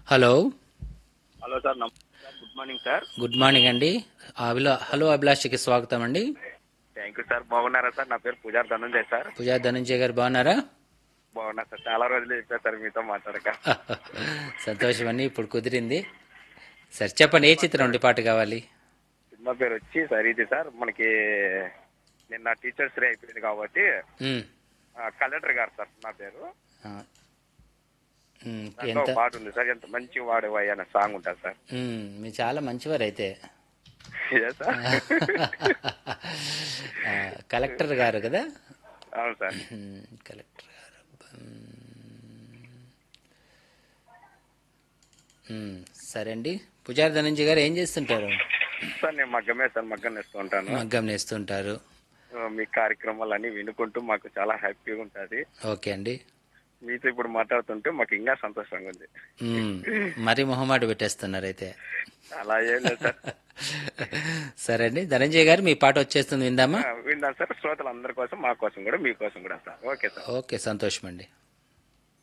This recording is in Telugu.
హలో హలో సార్ నమస్తే good morning sir good morning అండి అభిలా హలో అభిలాష్కి స్వాగతం అండి థ్యాంక్ యూ సార్ బాగున్నారా సార్ నా పేరు పూజార్ ధనంజయ్ సార్ పూజా ధనంజయ్ గారు బాగున్నారా బాగున్నా సార్ చాలా రోజులు చెప్పారు సార్ మీతో మాట్లాడక సంతోషం అండి ఇప్పుడు కుదిరింది సరే చెప్పండి ఏ చిత్రం ఉండి పాట కావాలి సినిమా పేరు వచ్చి సార్ ఇది సార్ మనకి నిన్న టీచర్స్ డే అయిపోయింది కాబట్టి ఉమ్, కలెక్టర్ గారు సార్ నా పేరు ఆ, ఉమ్, దాంట్లో ఎంత ఒక పాట ఉంది సార్ ఎంత మంచి వాడు అనే సాంగ్ ఉంటుంది సార్ ఉమ్, మీరు చాలా మంచివారు అయితే ఏ సార్ ఆ, కలెక్టర్ గారు కదా అవును సార్ ఉమ్, కలెక్టర్ గారు ఉమ్, సరే అండి పూజారి ధనంజయ్ గారు ఏం చేస్తుంటారు సార్ నేను మగ్గమే సార్ మగ్గం నేస్తూ ఉంటాను మగ్గం నేస్తుంటారు ఆ, మీ కార్యక్రమాలు అన్ని వినుకుంటూ మాకు చాలా హ్యాపీగా ఉంటుంది ఓకే అండి మీతో ఇప్పుడు మాట్లాడుతుంటే మాకు ఇంకా సంతోషంగా ఉంది ఉమ్, మరీ మొహమాట పెట్టేస్తున్నారు అయితే అలా ఏం లేదు సార్ సరే అండి ధనంజయ్ గారు మీ పాట వచ్చేస్తుంది విందామా ఆ, విన్నాను సార్ శ్రోతలందరి కోసం మా కోసం కూడా మీకోసం కూడా సార్ ఓకే సార్ ఓకే సంతోషం అండి